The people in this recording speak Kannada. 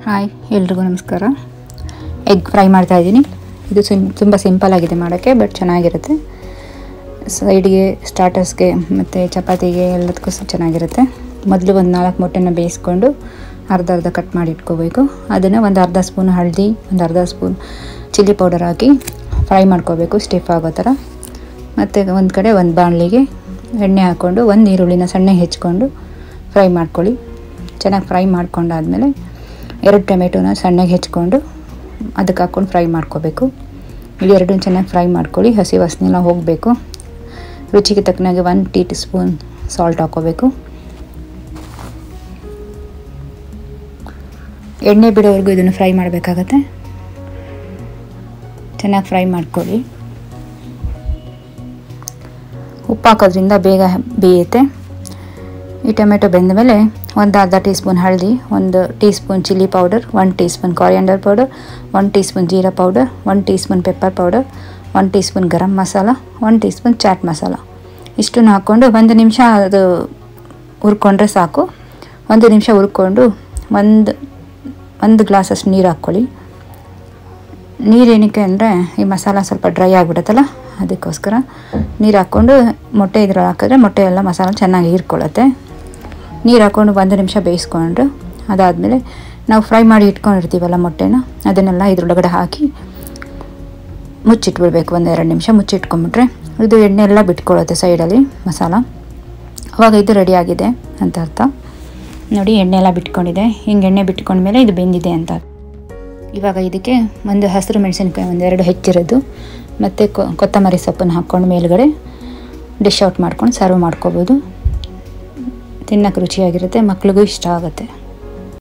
ಹಾಯ್ ಎಲ್ರಿಗೂ ನಮಸ್ಕಾರ ಎಗ್ ಫ್ರೈ ಮಾಡ್ತಾ ಇದ್ದೀನಿ ಇದು ಸಿಂ ತುಂಬ ಸಿಂಪಲ್ ಆಗಿದೆ ಮಾಡೋಕ್ಕೆ ಬಟ್ ಚೆನ್ನಾಗಿರುತ್ತೆ ಸೈಡ್ಗೆ ಸ್ಟಾರ್ಟರ್ಸ್ಗೆ ಮತ್ತು ಚಪಾತಿಗೆ ಎಲ್ಲದಕ್ಕೂ ಸಹ ಚೆನ್ನಾಗಿರುತ್ತೆ ಮೊದಲು ಒಂದು ನಾಲ್ಕು ಮೊಟ್ಟೆನ ಬೇಯಿಸ್ಕೊಂಡು ಅರ್ಧ ಅರ್ಧ ಕಟ್ ಮಾಡಿ ಇಟ್ಕೋಬೇಕು ಅದನ್ನು ಒಂದು ಅರ್ಧ ಸ್ಪೂನ್ ಹಳದಿ ಒಂದು ಅರ್ಧ ಸ್ಪೂನ್ ಚಿಲ್ಲಿ ಪೌಡರ್ ಹಾಕಿ ಫ್ರೈ ಮಾಡ್ಕೋಬೇಕು ಸ್ಟಿಫ್ ಆಗೋ ಥರ ಮತ್ತು ಒಂದು ಕಡೆ ಒಂದು ಬಾಣಲಿಗೆ ಎಣ್ಣೆ ಹಾಕ್ಕೊಂಡು ಒಂದು ಈರುಳ್ಳಿನ ಸಣ್ಣಗೆ ಹೆಚ್ಕೊಂಡು ಫ್ರೈ ಮಾಡ್ಕೊಳ್ಳಿ ಚೆನ್ನಾಗಿ ಫ್ರೈ ಮಾಡ್ಕೊಂಡಾದಮೇಲೆ ಎರಡು ಟೊಮೆಟೊನ ಸಣ್ಣಗೆ ಹೆಚ್ಕೊಂಡು ಅದಕ್ಕೆ ಹಾಕ್ಕೊಂಡು ಫ್ರೈ ಮಾಡ್ಕೋಬೇಕು ಇವೆರಡೂ ಚೆನ್ನಾಗಿ ಫ್ರೈ ಮಾಡ್ಕೊಳ್ಳಿ ಹಸಿ ವಾಸನೆಲ್ಲ ಹೋಗಬೇಕು ರುಚಿಗೆ ತಕ್ಕನಾಗೆ ಒನ್ ಟೀ ಸ್ಪೂನ್ ಸಾಲ್ಟ್ ಹಾಕ್ಕೋಬೇಕು ಎಣ್ಣೆ ಬಿಡೋವರೆಗೂ ಇದನ್ನು ಫ್ರೈ ಮಾಡಬೇಕಾಗತ್ತೆ ಚೆನ್ನಾಗಿ ಫ್ರೈ ಮಾಡ್ಕೊಳ್ಳಿ ಉಪ್ಪು ಹಾಕೋದ್ರಿಂದ ಬೇಗ ಬೇಯುತ್ತೆ ಈ ಟೊಮೆಟೊ ಬೆಂದ ಮೇಲೆ ಒಂದು ಅರ್ಧ ಟೀ ಸ್ಪೂನ್ ಹಳದಿ ಒಂದು teaspoon chilli powder one teaspoon coriander powder one teaspoon jeera powder one teaspoon pepper powder one teaspoon garam masala one teaspoon chaat masala ಇಷ್ಟನ್ನು ಹಾಕ್ಕೊಂಡು ಒಂದು ನಿಮಿಷ ಅದು ಹುರ್ಕೊಂಡ್ರೆ ಸಾಕು ಒಂದು ನಿಮಿಷ ಹುರ್ಕೊಂಡು ಒಂದು ಒಂದು ಗ್ಲಾಸಷ್ಟು ನೀರು ಹಾಕ್ಕೊಳ್ಳಿ ನೀರು ಏನಕ್ಕೆ ಅಂದರೆ ಈ ಮಸಾಲ ಸ್ವಲ್ಪ ಡ್ರೈ ಆಗಿಬಿಡುತ್ತಲ್ಲ ಅದಕ್ಕೋಸ್ಕರ ನೀರು ಹಾಕ್ಕೊಂಡು ಮೊಟ್ಟೆ ಇದ್ರಲ್ಲಿ ಹಾಕಿದ್ರೆ ಮೊಟ್ಟೆ ಎಲ್ಲ ಮಸಾಲ ಚೆನ್ನಾಗಿ ಹೀರ್ಕೊಳ್ಳುತ್ತೆ ನೀರು ಹಾಕ್ಕೊಂಡು ಒಂದು ನಿಮಿಷ ಬೇಯಿಸ್ಕೊಂಡು ಅದಾದಮೇಲೆ ನಾವು ಫ್ರೈ ಮಾಡಿ ಇಟ್ಕೊಂಡಿರ್ತೀವಲ್ಲ ಮೊಟ್ಟೆನ ಅದನ್ನೆಲ್ಲ ಇದ್ರೊಳಗಡೆ ಹಾಕಿ ಮುಚ್ಚಿಟ್ಬಿಡ್ಬೇಕು ಒಂದು ಎರಡು ನಿಮಿಷ ಮುಚ್ಚಿಟ್ಕೊಂಬಿಟ್ರೆ ಇದು ಎಣ್ಣೆ ಎಲ್ಲ ಬಿಟ್ಕೊಳ್ಳುತ್ತೆ ಸೈಡಲ್ಲಿ ಮಸಾಲ ಅವಾಗ ಇದು ರೆಡಿಯಾಗಿದೆ ಅಂತ ಅರ್ಥ ನೋಡಿ ಎಣ್ಣೆ ಎಲ್ಲ ಬಿಟ್ಕೊಂಡಿದೆ ಹಿಂಗೆ ಎಣ್ಣೆ ಬಿಟ್ಕೊಂಡ್ಮೇಲೆ ಇದು ಬೆಂದಿದೆ ಅಂತ ಇವಾಗ ಇದಕ್ಕೆ ಒಂದು ಹಸಿರು ಮೆಣಸಿನ್ಕಾಯಿ ಒಂದೆರಡು ಹೆಚ್ಚಿರೋದು ಮತ್ತು ಕೊತ್ತಂಬರಿ ಸೊಪ್ಪನ್ನು ಹಾಕ್ಕೊಂಡು ಮೇಲುಗಡೆ ಡಿಶ್ ಔಟ್ ಮಾಡ್ಕೊಂಡು ಸರ್ವ್ ಮಾಡ್ಕೋಬೋದು ತಿನ್ನೋಕೆ ರುಚಿಯಾಗಿರುತ್ತೆ ಮಕ್ಳಿಗೂ ಇಷ್ಟ ಆಗುತ್ತೆ